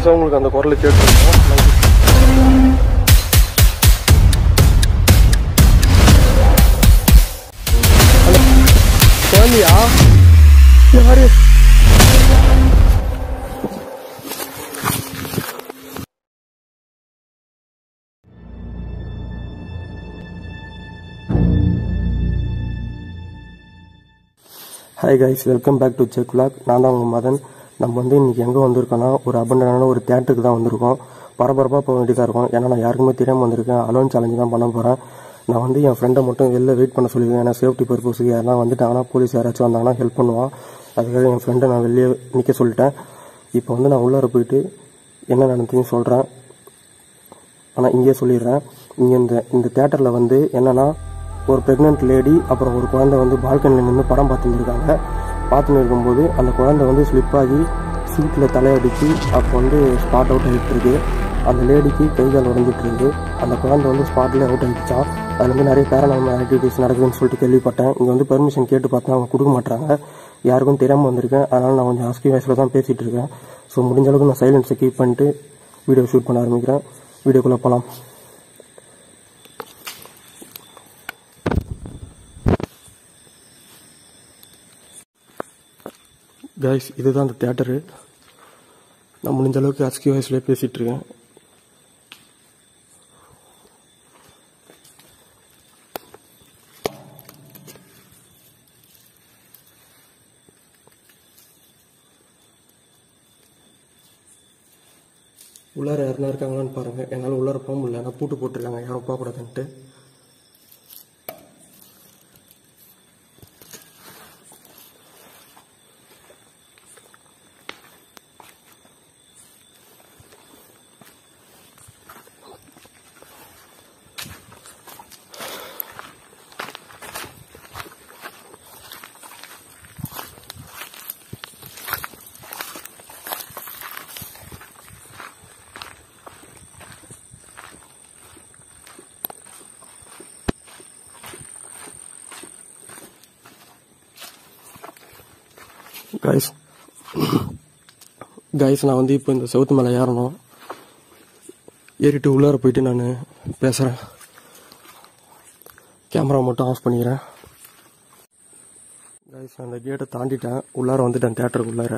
ஆப்வியஸாக உங்களுக்கு அந்த குரல் கேட்டுருக்கோம் குழந்தையா யாரு hi guys welcome back to check vlog நான் தான் உங்கள் மதன் நம்ம வந்து இன்றைக்கி எங்கே வந்திருக்கோன்னா ஒரு அபண்டனான ஒரு தேட்டருக்கு தான் வந்திருக்கோம் பரபரப்பாக போக வேண்டியதாக இருக்கும் ஏன்னா நான் யாருக்குமே தெரியாமல் வந்திருக்கேன் அலோன் சேலஞ்சு தான் பண்ண போகிறேன் நான் வந்து என் ஃப்ரெண்டை மட்டும் வெளில வெயிட் பண்ண சொல்லியிருக்கேன் ஏன்னா சேஃப்டி பர்பஸுக்கு யாரா வந்துட்டாங்கன்னா போலீஸ் யாராச்சும் வந்தாங்கன்னா ஹெல்ப் பண்ணுவான் அதுக்காக என் ஃப்ரெண்டை நான் வெளியே நிற்க சொல்லிட்டேன் இப்போ வந்து நான் உள்ளார போயிட்டு என்ன நடந்துச்சுன்னு சொல்கிறேன் ஆனால் இங்கேயே சொல்லிடுறேன் இங்கே இந்த இந்த தேட்டரில் வந்து என்னன்னா ஒரு ப்ரெக்னென்ட் லேடி அப்புறம் ஒரு குழந்தை வந்து பால்கனியில் நின்று படம் பார்த்துட்டு இருக்காங்க பார்த்துன்னு இருக்கும்போது அந்த குழந்தை வந்து ஸ்லிப் ஆகி சீட்டில் தலையடிச்சு அப்போ வந்து ஸ்பாட் அவுட் ஆகிட்டு இருக்கு அந்த லேடிக்கு கை கால் உடஞ்சிட்டு இருக்கு அந்த குழந்தை வந்து ஸ்பாட்லேயே அவுட் ஆகிடுச்சான் அதில் வந்து நிறைய பேரநார்மல் ஆக்டிவிட்டிஸ் நடக்குதுன்னு சொல்லிட்டு கேள்விப்பட்டேன் இங்கே வந்து பெர்மிஷன் கேட்டு பார்த்தா அவங்க கொடுக்க மாட்டாங்க யாருக்கும் தெரியாமல் வந்திருக்கேன் அதனால் நான் கொஞ்சம் ஹஸ்கி வயசில் தான் பேசிகிட்டு இருக்கேன் ஸோ முடிஞ்ச அளவுக்கு நான் சைலன்ஸை கீப் பண்ணிட்டு வீடியோ ஷூட் பண்ண ஆரம்பிக்கிறேன் வீடியோக்குள்ளே போகலாம் கைஸ் இதுதான் அந்த தேட்டரு நான் முடிஞ்ச அளவுக்கு ஹஸ்கி வாய்ஸ்லேயே பேசிகிட்டு இருக்கேன் உள்ளார யாருனா இருக்காங்களான்னு பாருங்க என்னால் உள்ளார போக முடியல நான் பூட்டு போட்டிருக்காங்க யாரும் போகக்கூடாதுன்ட்டு கைஸ் கைஸ் நான் வந்து இப்போ இந்த செவுத்து மேலே ஏறணும் ஏறிட்டு உள்ளார போயிட்டு நான் பேசுகிறேன் கேமரா மட்டும் ஆஃப் பண்ணிக்கிறேன் கைஸ் நான் அந்த கேட்டை தாண்டிட்டேன் உள்ளார வந்துட்டேன் தேட்டருக்கு உள்ளார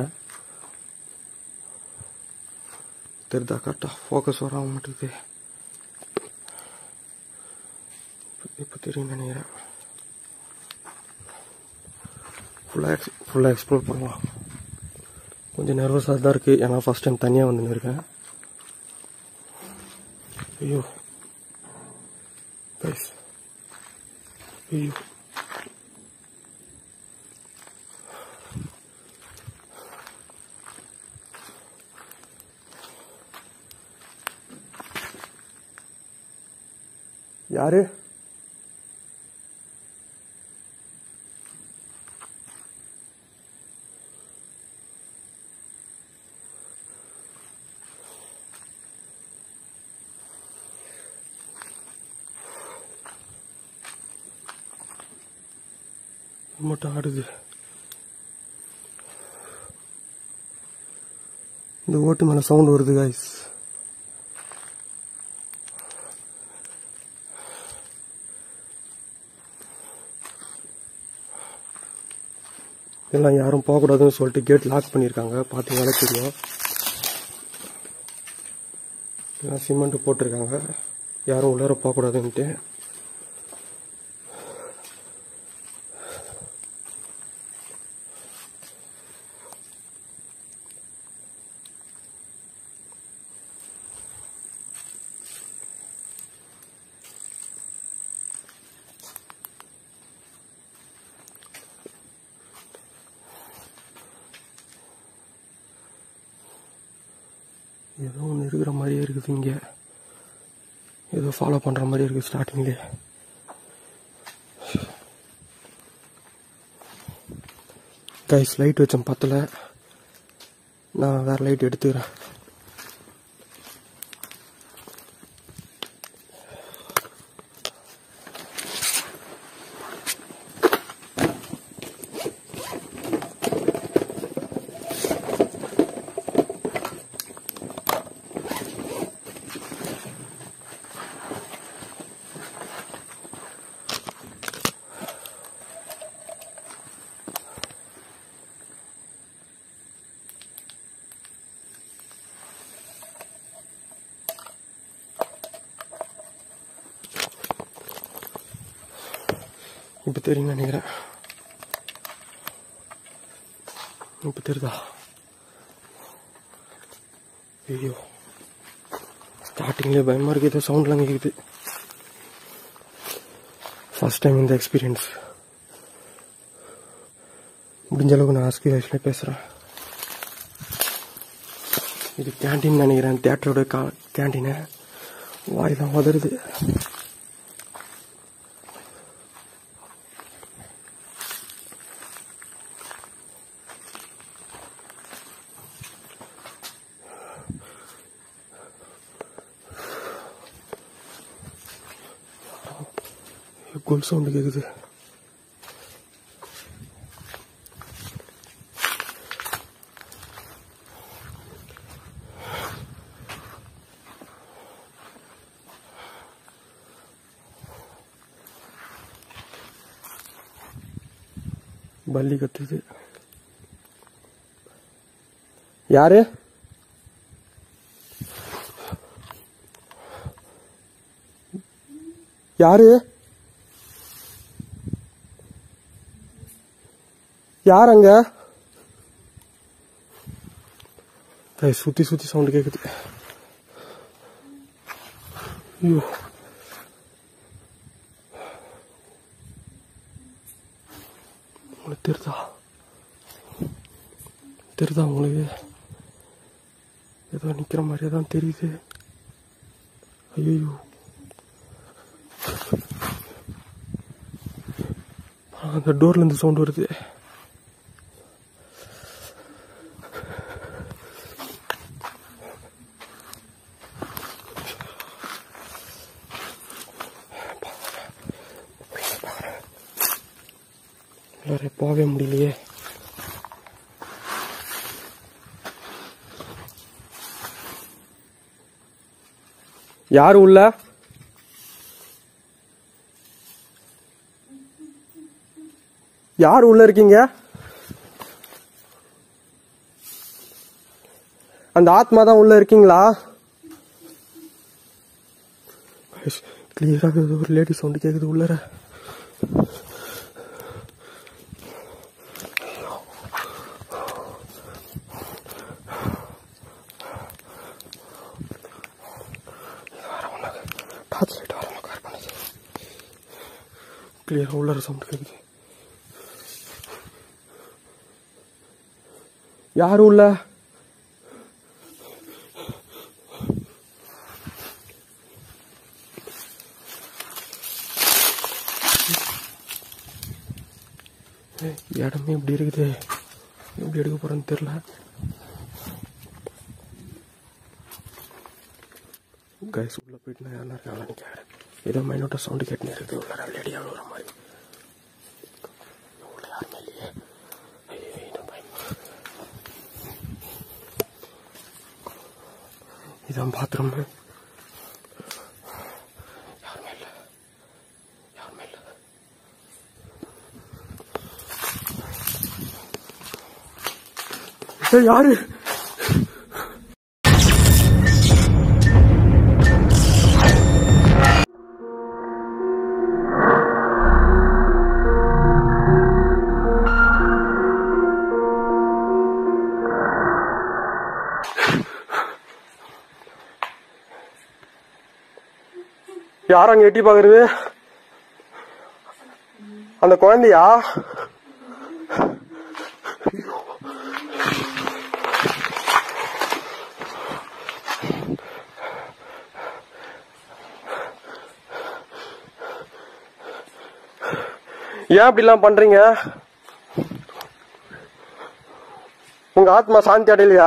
தெரியுதா கரெக்டாக ஃபோக்கஸ் வராம மாட்டேங்குது இப்போ தெரியும் நினைக்கிறேன் ஃபுல்லாக எக்ஸ் ஃபுல்லாக எக்ஸ்ப்ளோர் பண்ணலாம் கொஞ்சம் நர்வஸாக தான் இருக்குது ஏன்னா ஃபஸ்ட் டைம் தனியாக வந்து இருக்கேன் ஐயோ கைஸ் ஐயோ யாரு மட்டும் ஆடுது இந்த ஓட்டு மேல சவுண்ட் வருது காய்ஸ் எல்லாம் யாரும் போகக்கூடாதுன்னு சொல்லிட்டு கேட் லாக் பண்ணியிருக்காங்க பார்த்தீங்கன்னா தெரியும் எல்லாம் சிமெண்ட் போட்டிருக்காங்க யாரும் உள்ளார போகக்கூடாதுன்ட்டு ஏதோ ஒன்று இருக்கிற மாதிரியே இருக்குது இங்கே ஏதோ ஃபாலோ பண்ணுற மாதிரி இருக்குது ஸ்டார்டிங்லேயே கைஸ் லைட் வச்சேன் பத்தல நான் வேற லைட் எடுத்துக்கிறேன் இப்போ தெரியும் நினைக்கிறேன் இப்போ தெரியுதா ஐயோ ஸ்டார்டிங்லேயே பயமாக இருக்குது ஏதோ சவுண்ட்லாம் கேட்குது ஃபர்ஸ்ட் டைம் இந்த எக்ஸ்பீரியன்ஸ் முடிஞ்ச அளவுக்கு நான் ஆஸ்கி வாய்ஸில் பேசுகிறேன் இது கேண்டீன் நினைக்கிறேன் தேட்டரோட கா கேண்டீனு வாயெல்லாம் உதறுது கோல் சவுண்டு கேட்குது பல்லி கத்துது யாரு யாரு யார் அங்க ஏய், சுத்தி சுத்தி சவுண்ட் கேக்குது ஐயோ உங்களுக்கு தெரியுதா தெரியுதா உங்களுக்கு ஏதோ நிக்கிற மாதிரியே தான் தெரியுது ஐயோ அந்த டோர்ல இருந்து சவுண்ட் வருது உள்ளார போகவே முடியலையே யாரு உள்ள யார் உள்ள இருக்கீங்க அந்த ஆத்மா தான் உள்ள இருக்கீங்களா கிளியராக ஒரு லேடி சவுண்ட் கேக்குது உள்ளர டார்ச் லைட் வர கவர் பண்ணுது கிளியராக உள்ளர சவுண்ட் கேக்குது யாரு உள்ள ஏய், இடமே இப்படி இருக்குது எப்படி எடுக்க போறேன்னு தெரியல கைஸ் உள்ள போயிட்டு நான் யாரா இருக்காங்களான்னு கேட்குறேன் ஏதோ மைனோட்ட சவுண்டு கேட்டுனே இருக்குது உள்ள லேடி அழுகுற மாதிரி உள்ள யாருமே இல்லையே ஐயோ என்ன பயமா இதான் பாத்ரூம் யாருமே இல்லை யாருமே இல்லை ஏய், யாரு யார் அங்க எட்டி பாக்குறது அந்த குழந்தையா ஏன் அப்படிலாம் பண்றீங்க உங்க ஆத்மா சாந்தி அடையலையா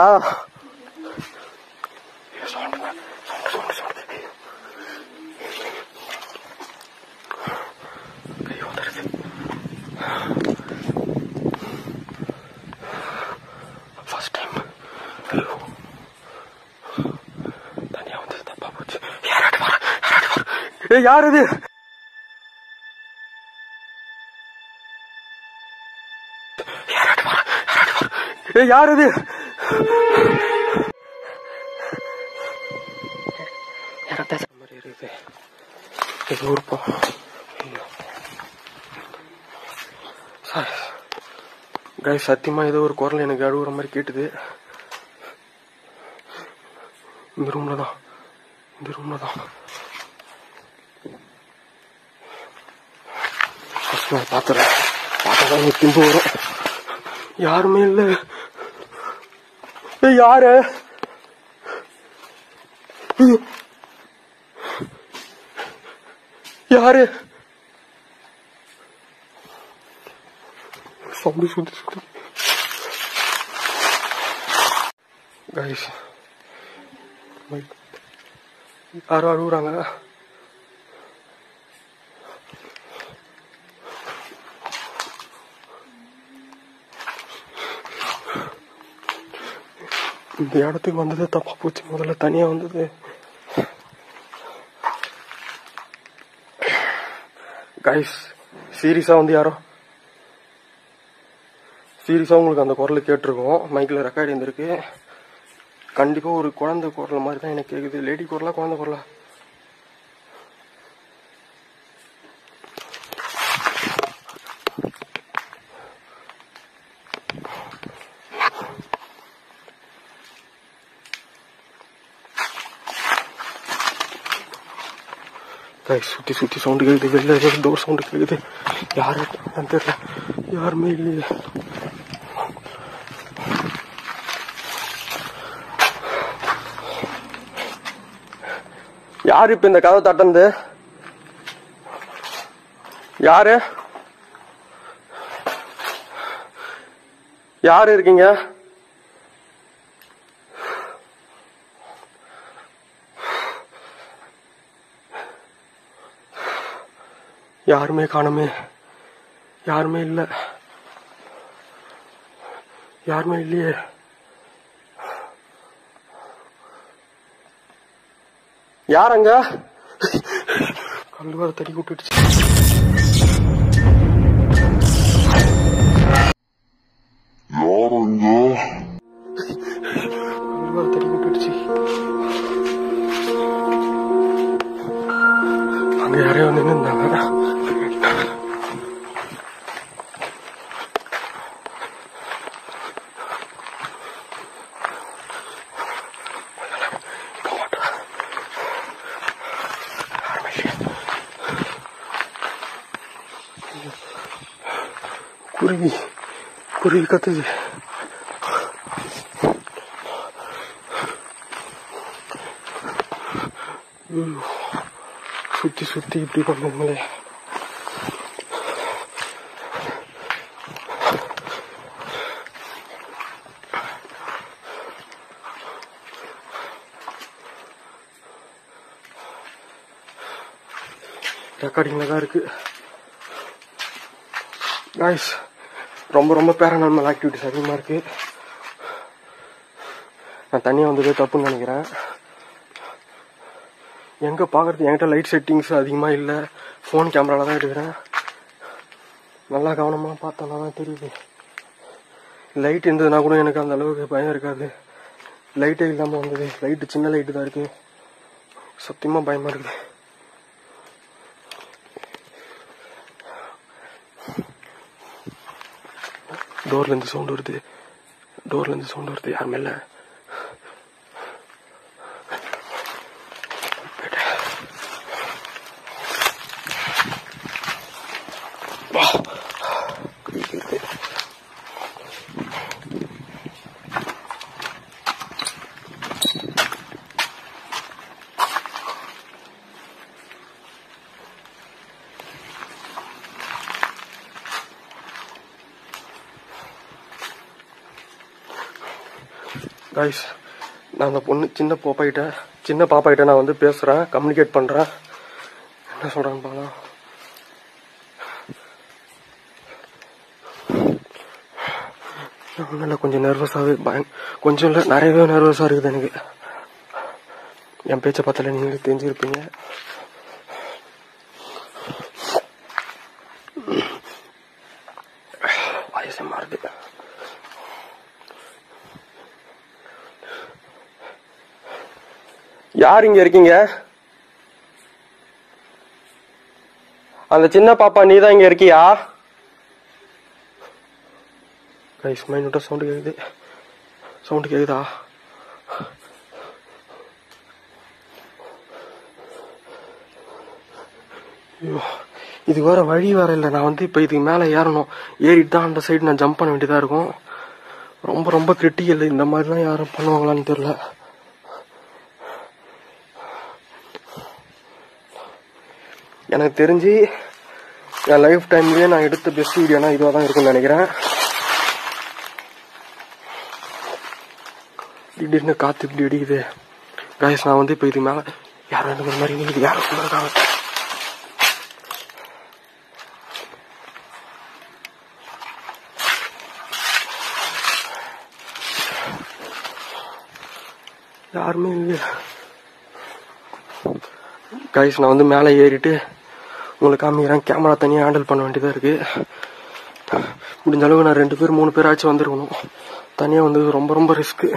ஃபர்ஸ்ட் டைம் தனியா வந்து தப்பா போச்சு யாராட்டு வர யாராட்டு வர ஏய் யார் இது யாராட்டு வர யாராட்டு வர ஏய் யார் இது யாரோ பேசுற மாதிரி இருக்குது ஏதோ இருப்போம் ஐயோ கைஸ் சத்தியமா ஏதோ ஒரு குரல் எனக்கு அழுகுற மாதிரி கேட்டுது இந்த ரூம்ல தான் இந்த ரூம்ல தான் ஃபர்ஸ்ட் நான் பார்த்துறேன் பார்த்தா தான் எனக்கு திம்பு வரும் யாருமே இல்ல ஏய் யாரு ஐயோ. யாரு சவுண்டு சுத்தி சுத்தி கைஸ் யாரும் அழுகுறாங்க இந்த இடத்துக்கு வந்தது தப்பா போச்சு முதல்ல தனியா வந்தது கைஸ் சீரியஸா வந்து யாரோ சீரியஸா உங்களுக்கு அந்த குரல் கேட்டிருக்கோம் மைக்ல ரெக்கார்ட் இருந்திருக்கு கண்டிப்பா ஒரு குழந்தை குரல் மாதிரி தான் எனக்கு கேக்குது லேடி குரலா குழந்தை குரலா கைஸ் சுத்தி சுத்தி சவுண்டு கேக்குது வெளில ஏதோ டோர் சவுண்டு கேக்குது யாரு இருக்காங்கன்னு தெரியல யாருமே இல்லையே யாரு இப்ப இந்த கதை தட்டந்து யாரு யாரு இருக்கீங்க யாருமே காணுமே யாருமே இல்ல யாருமே இல்லையே யாரங்க கல்லுவார தடி விட்டுடுச்சு யாருங்க கல்லுவார தடி விட்டுடுச்சு அங்க யாரையோ நின்று இருந்தாங்க குருவி குருவி கத்துது ஐயோ, சுத்தி சுத்தி இப்படி பண்ணுங்களே ரெக்கார்டிங்ல தான் இருக்கு காய்ஸ் ரொம்ப ரொம்ப பேரநார்மல் ஆக்டிவிட்டிஸ் அதிகமாக இருக்கு நான் தனியாக வந்ததே தப்புன்னு நினைக்கிறேன் எங்கே பார்க்கறது என்கிட்ட லைட் செட்டிங்ஸ் அதிகமாக இல்லை ஃபோன் கேமரால தான் எடுக்கிறேன் நல்லா கவனமாக பார்த்தோன்னா தான் தெரியுது லைட் இருந்ததுன்னா கூட எனக்கு அந்த அளவுக்கு பயம் இருக்காது லைட்டே இல்லாமல் வந்தது லைட்டு சின்ன லைட்டு தான் இருக்கு சத்தியமாக பயமாக இருக்குது டோர்ல இருந்து சவுண்ட் வருது டோர்ல இருந்து சவுண்ட் வருது யாருமே இல்ல வா. கைஸ் நான் அந்த பொண்ணு சின்ன பாப்பாகிட்ட சின்ன பாப்பாகிட்ட நான் வந்து பேசுறேன் கம்யூனிகேட் பண்றேன் என்ன சொல்றான்னு பார்க்கலாம் ஒன்றும் இல்லை கொஞ்சம் நர்வஸாகவே பயம் கொஞ்சம் இல்லை நிறையவே நர்வஸாக இருக்குது எனக்கு என் பேச்சை பார்த்தாலே நீங்களே தெரிஞ்சிருப்பீங்க வயசு மாறுது யார் இங்க இருக்கீங்க அந்த சின்ன பாப்பா நீ தான் இங்க இருக்கியா கைஸ் மைனூட்டாக சவுண்டு கேட்குது சவுண்டு கேட்குதா ஐயோ இது வேற வழி வேற இல்லை நான் வந்து இப்போ இதுக்கு மேலே ஏறணும் ஏறிட்டு தான் அந்த சைடு நான் ஜம்ப் பண்ண வேண்டியதாக இருக்கும் ரொம்ப ரொம்ப கிரிட்டிக்கல் இந்த மாதிரிலாம் யாரும் பண்ணுவாங்களான்னு தெரியல எனக்கு தெரிஞ்சு என் லைஃப் டைம்லயே நான் எடுத்த பெஸ்ட் வீடியோனா இதுவாக தான் இருக்கும்னு நினைக்கிறேன் திடீர்னு காத்து இப்படி அடிக்குது காய்ஸ் நான் வந்து இப்போ இது மேலே யாரும் எனக்கு மாதிரி இது யாரும் சொல்லிருக்காங்க யாருமே இல்லை கைஸ் நான் வந்து மேலே ஏறிட்டு உங்களுக்கு காமிக்கிறேன் கேமரா தனியாக ஹேண்டில் பண்ண வேண்டியதாக இருக்கு முடிஞ்ச அளவுக்கு நான் ரெண்டு பேர் மூணு பேர் ஆச்சு வந்திருக்கணும் தனியாக வந்தது ரொம்ப ரொம்ப ரிஸ்க்கு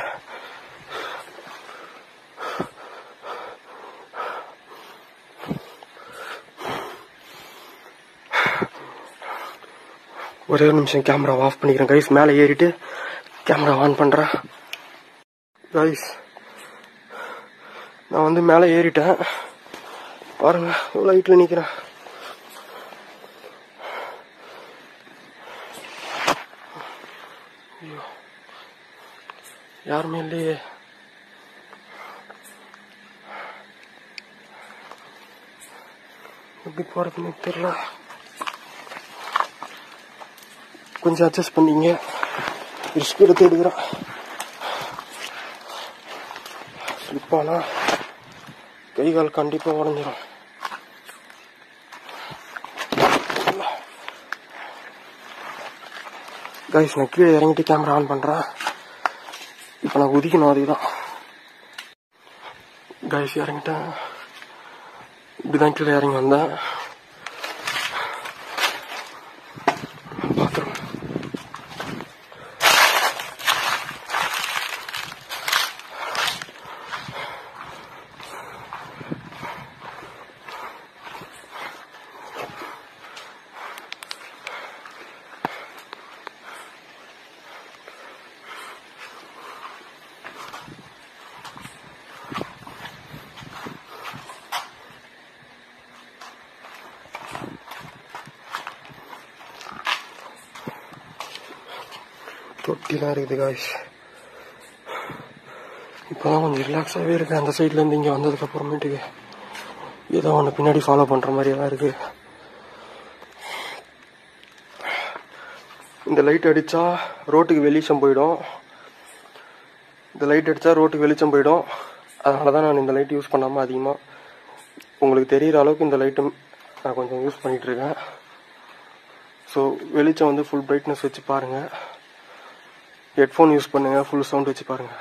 ஒரே ஒரு நிமிஷம் கேமரா ஆஃப் பண்ணிக்கிறேன் கைஸ் மேலே ஏறிட்டு கேமரா ஆன் பண்ணுறேன் கைஸ் நான் வந்து மேலே ஏறிட்டேன் பாருங்க இவ்வளோ ஹைட்டில் நிற்கிறேன் ஐயோ யாருமே இல்லையே எப்படி போறதுன்னு தெரியல கொஞ்சம் அட்ஜஸ்ட் பண்ணீங்க ரிஸ்க் எடுத்து எடுக்கிறேன் ஸ்லிப்பானா கை கால் கண்டிப்பா உடஞ்சிரும் கைஸ் நான் கீழே இறங்கிட்டு கேமரா ஆன் பண்றேன் இப்போ நான் குதிக்கணும் அதுதான் கைஸ் இறங்கிட்டேன் இப்படிதான் கீழே இறங்கி வந்தேன் பாத்ரூம் தொட்டிலாம் இருக்குது காய்ஸ் இப்போதான் கொஞ்சம் ரிலாக்ஸாகவே இருக்கு அந்த சைட்ல இருந்து இங்கே வந்ததுக்கு அப்புறமேட்டுக்கு ஏதோ ஒன்று பின்னாடி ஃபாலோ பண்ற மாதிரியே தான் இருக்கு இந்த லைட் அடிச்சா ரோட்டுக்கு வெளிச்சம் போயிடும் இந்த லைட் அடிச்சா ரோட்டுக்கு வெளிச்சம் போயிடும் அதனால தான் நான் இந்த லைட் யூஸ் பண்ணாமல் அதிகமாக உங்களுக்கு தெரியிற அளவுக்கு இந்த லைட்டு நான் கொஞ்சம் யூஸ் பண்ணிட்டு இருக்கேன் ஸோ வெளிச்சம் வந்து ஃபுல் பிரைட்னஸ் வச்சு பாருங்க ஹெட்ஃபோன் யூஸ் பண்ணுங்க ஃபுல் சவுண்ட் வச்சு பாருங்க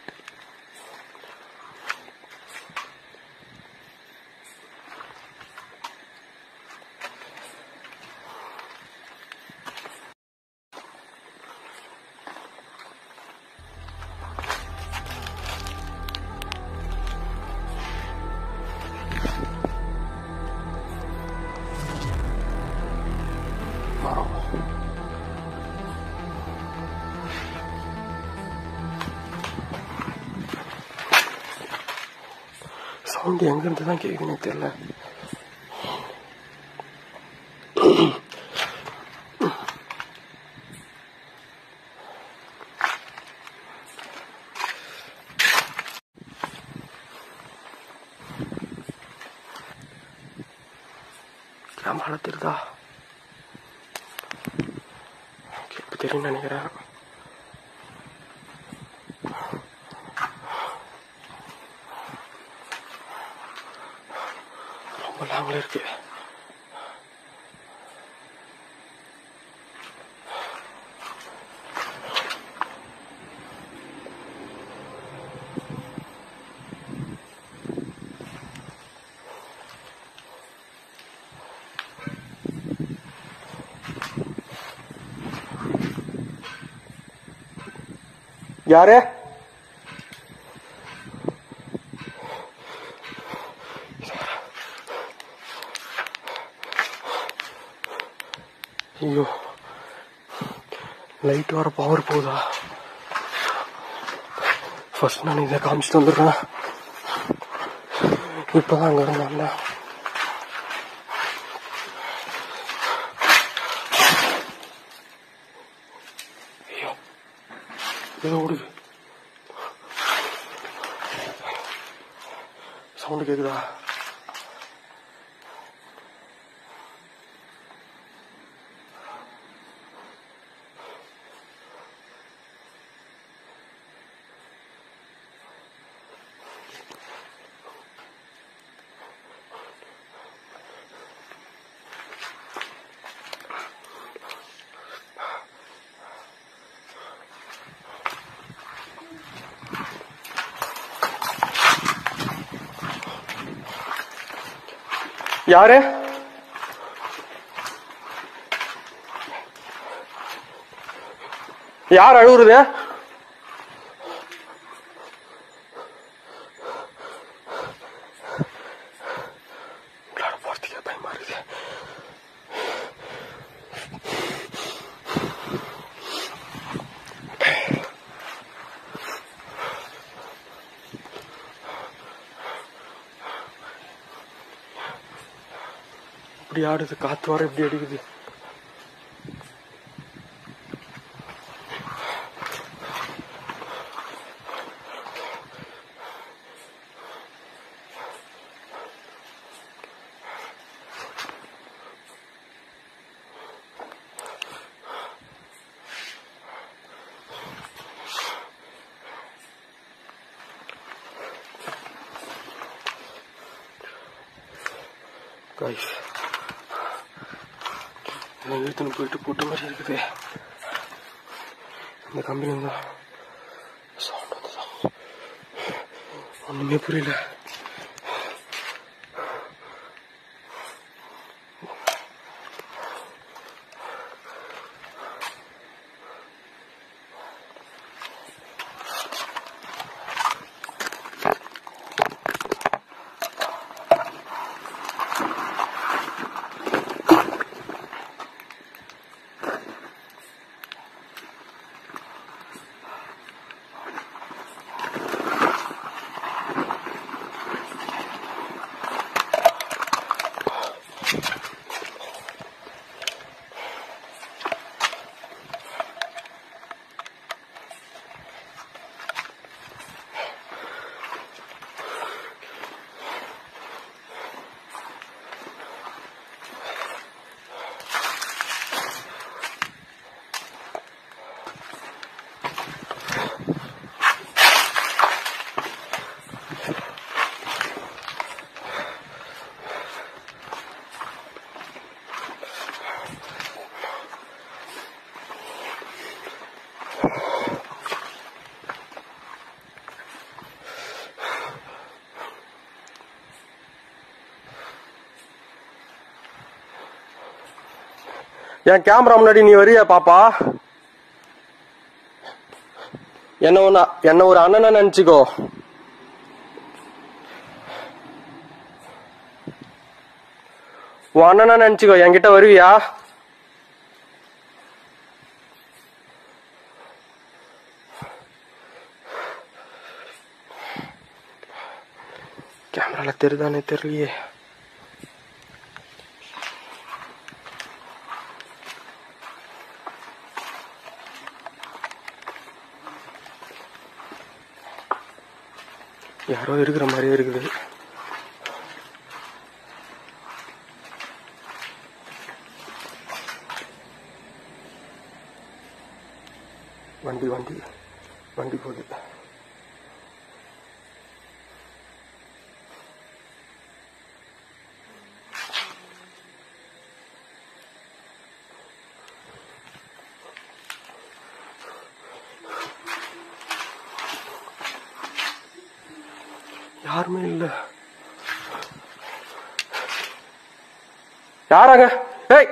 மரம் சவுண்ட் எங்கிருந்து தான் கேட்குதுன்னு தெரியல கேமரா தெரியுதா ஓகே இப்போ தெரியும்னு நினைக்கிறேன் ரொம்ப லாங்கில் இருக்கு யாரு ஐயோ லைட் வர பவர் போகுதா ஃபர்ஸ்ட் நான் இதை காமிச்சிட்டு வந்துடுறேன் இப்பதான் அங்க இருந்து வந்தேன் ஐயோ ஏதோ ஓடுது சவுண்டு கேக்குதா யாரு யார் அழுகுறது உள்ளார போறதுக்கே பயமா இருக்குது இப்படி ஆடுது காத்து வர இப்படி அடிக்குது கைஸ் எல்லாம் இழுத்துன்னு போயிட்டு போட்ட மாதிரி இருக்குது இந்த கம்பெனி தான் சவுண்ட் வந்துதான் ஒண்ணுமே புரியல என் கேமரா முன்னாடி நீ வரியா பாப்பா என்ன ஒண்ணு என்ன ஒரு அண்ணனா நினைச்சுக்கோ உன் அண்ணனா நினைச்சுக்கோ என்கிட்ட வருவியா கேமரால தெரிதானே தெரியலையே யாரோ இருக்கிற மாதிரியே இருக்குது வண்டி வண்டி வண்டி போகுது யாருமே இல்ல யாராங்க ஏய்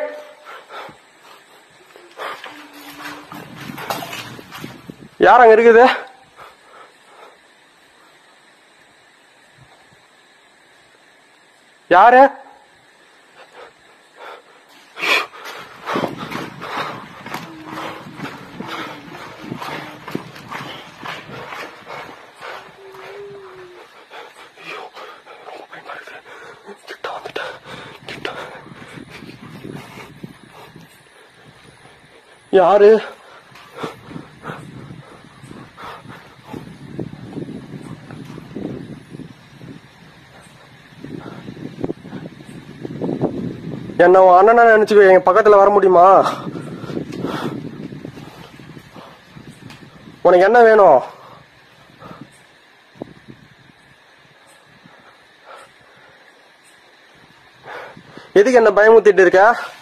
யார் அங்க இருக்குது யாரு யாரு என்ன உன் அண்ணனா நினைச்சுக்கோ எங்க பக்கத்துல வர முடியுமா உனக்கு என்ன வேணும் எதுக்கு என்ன பயமுத்திட்டு இருக்க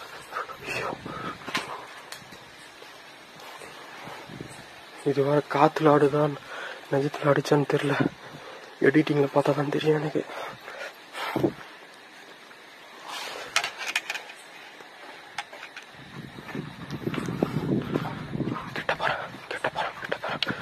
இது வர காத்துல ஆடுதான் நிஜத்துல அடிச்சான்னு தெரியல எடிட்டிங்ல பார்த்தா தான் தெரியும் எனக்கு கிட்ட போறேன் கிட்ட போறேன் கிட்ட போறேன்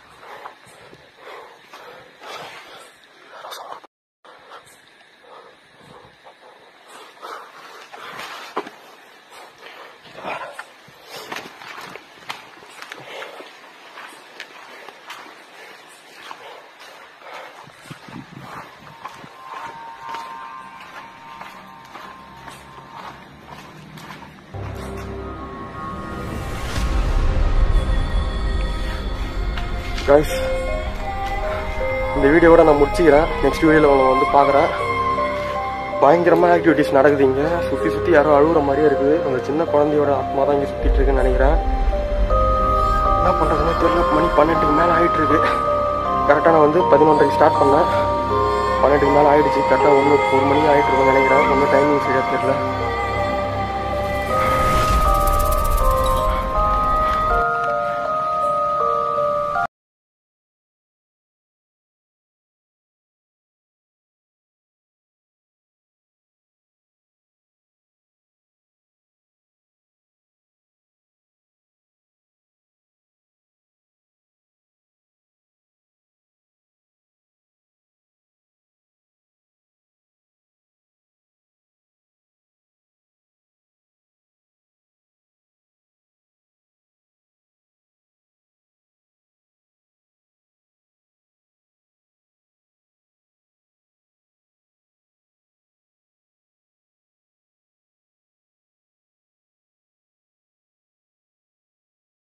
கைஸ் இந்த வீடியோவோட நான் முடிச்சுக்கிறேன் நெக்ஸ்ட் வீடியோவில் உங்களை வந்து பார்க்குறேன் பயங்கரமாக ஆக்டிவிட்டிஸ் நடக்குது இங்கே சுற்றி சுற்றி யாரோ அழுகுற மாதிரியே இருக்குது அந்த சின்ன குழந்தையோட ஆத்மா தான் இங்கே சுற்றிட்டு இருக்குன்னு நினைக்கிறேன் என்ன பண்ணுறதுன்னு தெரியல மணி பன்னெண்டுக்கு மேலே ஆகிட்டு இருக்கு கரெக்டாக நான் வந்து பதினொன்றரைக்கு ஸ்டார்ட் பண்ணேன் பன்னெண்டுக்கு மேலே ஆயிடுச்சு கரெக்டாக ஒன்று ஒரு மணி ஆகிட்டு இருக்குன்னு நினைக்கிறேன் ஒன்றும் டைமிங் சரியாக தெரியல